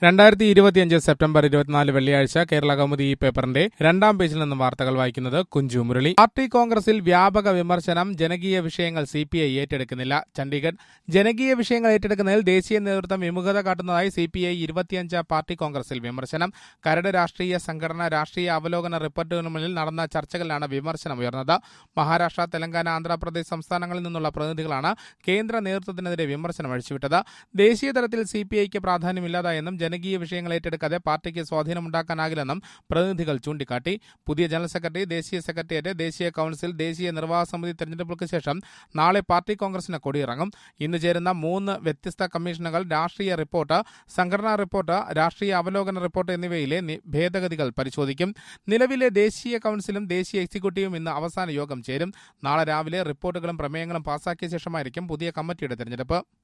രണ്ടായിരത്തി ഇരുപത്തിയഞ്ച് സെപ്റ്റംബർ ഇരുപത്തിനാല് വെള്ളിയാഴ്ച കേരള കൗമുദി ഈ പേപ്പറിന്റെ രണ്ടാം പേജിൽ നിന്നും വാർത്തകൾ വായിക്കുന്നത് കുഞ്ചു മുരളി പാർട്ടി കോൺഗ്രസിൽ വ്യാപക വിമർശനം ജനകീയ വിഷയങ്ങൾ സി പി ഐ ഏറ്റെടുക്കുന്നില്ല ചണ്ഡീഗഡ് ജനകീയ വിഷയങ്ങൾ ഏറ്റെടുക്കുന്നതിൽ ദേശീയ നേതൃത്വം വിമുഖത കാട്ടുന്നതായി സി പി ഐ ഇരുപത്തിയഞ്ച് പാർട്ടി കോൺഗ്രസിൽ വിമർശനം കരട് രാഷ്ട്രീയ സംഘടന രാഷ്ട്രീയ അവലോകന റിപ്പോർട്ടിന് മുന്നിൽ നടന്ന ചർച്ചകളിലാണ് വിമർശനം ഉയർന്നത് മഹാരാഷ്ട്ര തെലങ്കാന ആന്ധ്രാപ്രദേശ് സംസ്ഥാനങ്ങളിൽ നിന്നുള്ള പ്രതിനിധികളാണ് കേന്ദ്ര നേതൃത്വത്തിനെതിരെ വിമർശനം അഴിച്ചുവിട്ടത് ദേശീയ തലത്തിൽ സി പി ഐക്ക് പ്രാധാന്യമില്ലാതായെന്നും ജനകീയ വിഷയങ്ങൾ ഏറ്റെടുക്കാതെ പാർട്ടിക്ക് സ്വാധീനമുണ്ടാക്കാനാകില്ലെന്നും പ്രതിനിധികൾ ചൂണ്ടിക്കാട്ടി പുതിയ ജനറൽ സെക്രട്ടറി ദേശീയ സെക്രട്ടേറിയറ്റ് ദേശീയ കൌൺസിൽ ദേശീയ നിർവാഹക സമിതി തെരഞ്ഞെടുപ്പുകൾക്ക് ശേഷം നാളെ പാർട്ടി കോൺഗ്രസിന് കൊടിയിറങ്ങും ഇന്ന് ചേരുന്ന മൂന്ന് വ്യത്യസ്ത കമ്മീഷനുകൾ രാഷ്ട്രീയ റിപ്പോർട്ട് സംഘടനാ റിപ്പോർട്ട് രാഷ്ട്രീയ അവലോകന റിപ്പോർട്ട് എന്നിവയിലെ നി- ഭേദഗതികൾ പരിശോധിക്കും നിലവിലെ ദേശീയ കൌൺസിലും ദേശീയ എക്സിക്യൂട്ടീവും ഇന്ന് അവസാന യോഗം ചേരും നാളെ രാവിലെ റിപ്പോർട്ടുകളും പ്രമേയങ്ങളും പാസാക്കിയ ശേഷമായിരിക്കും പുതിയ കമ്മിറ്റിയുടെ തെരഞ്ഞെടുപ്പ്